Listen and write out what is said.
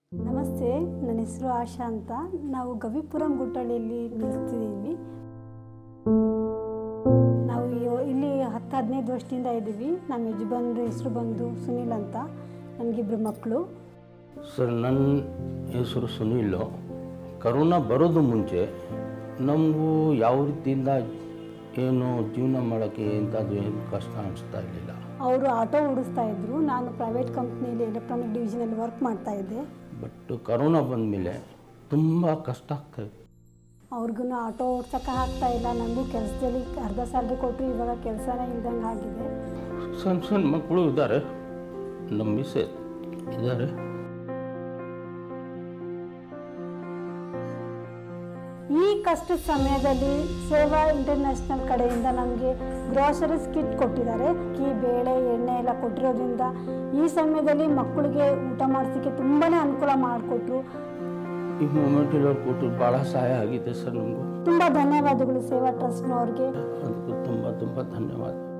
ನಮಸ್ತೆ ನನ್ನ ಹೆಸರು ಆಶಾ ಅಂತ ನಾವು ಗವಿಪುರಂ ಗುಟ್ಟಳ್ಳಿಯಲ್ಲಿ ನಿಲ್ತಿದ್ದೀವಿ ನಾವು ಇವ- ಇಲ್ಲಿ ಹತ್ತು ಹದಿನೈದು ವರ್ಷದಿಂದ ಇದ್ದೀವಿ ನಮ್ಮ ಯಜಮಾನ್ರ ಹೆಸರು ಬಂದು ಸುನಿಲ್ ಅಂತ ನನಗಿಬ್ಬರು ಮಕ್ಕಳು ಸರ್ ನನ್ನ ಹೆಸರು ಸುನೀಲು ಕರೋನಾ ಬರೋದು ಮುಂಚೆ ನಮಗೂ ಯಾವ ರೀತಿಯಿಂದ ಏನು ಜೀವನ ಮಾಡೋಕ್ಕೆ ಎಂಥದ್ದು ಏನು ಕಷ್ಟ ಅನಿಸ್ತಾ ಇರಲಿಲ್ಲ ಅವರು ಆಟೋ ಓಡಿಸ್ತಾ ಇದ್ರು ನಾನು ಪ್ರೈವೇಟ್ ಕಂಪ್ನಿಯಲ್ಲಿ ಎಲೆಕ್ಟ್ರಾನಿಕ್ ಡಿವಿಷನಲ್ಲಿ ವರ್ಕ್ ಮಾಡ್ತಾ ಇದ್ದೆ ಬಟ್ ಕರೋನಾ ಬಂದಮೇಲೆ ತುಂಬ ಕಷ್ಟ ಆಗ್ತಾಯಿದೆ ಅವ್ರಿಗೂ ಆಟೋ ಓಡ್ಸೋಕೆ ಆಗ್ತಾ ಇಲ್ಲ ನನಗೂ ಕೆಲಸದಲ್ಲಿ ಅರ್ಧ ಸ್ಯಾಲ್ರಿ ಕೊಟ್ಟರು ಇವಾಗ ಕೆಲಸನೇ ಇಲ್ದಂಗೆ ಆಗಿದೆ ಸಣ್ಣ ಸಣ್ಣ ಮಕ್ಕಳು ಇದ್ದಾರೆ ನಮ್ಮ ಮಿಸ್ಸೆ ಇದ್ದಾರೆ ಈ ಕಷ್ಟದ ಸಮಯದಲ್ಲಿ ಸೇವಾ ಇಂಟರ್ನ್ಯಾಷನಲ್ ಕಡೆಯಿಂದ ನಮಗೆ ಗ್ರಾಸರೀಸ್ ಕಿಟ್ ಕೊಟ್ಟಿದ್ದಾರೆ ಅಕ್ಕಿ ಬೇಳೆ ಎಣ್ಣೆ ಎಲ್ಲ ಕೊಟ್ಟಿರೋದ್ರಿಂದ ಈ ಸಮಯದಲ್ಲಿ ಮಕ್ಕಳಿಗೆ ಊಟ ಮಾಡಿಸೋಕ್ಕೆ ತುಂಬಾ ಅನುಕೂಲ ಮಾಡಿಕೊಟ್ರು ಈ ಮೂಮೆಂಟಲ್ಲಿ ಅವ್ರು ಕೊಟ್ಟು ಭಾಳ ಸಹಾಯ ಆಗಿದೆ ಸರ್ ನಮಗೂ ತುಂಬ ಧನ್ಯವಾದಗಳು ಸೇವಾ ಟ್ರಸ್ಟ್ನವ್ರಿಗೆ ಅದಕ್ಕೂ ತುಂಬ ತುಂಬ ಧನ್ಯವಾದ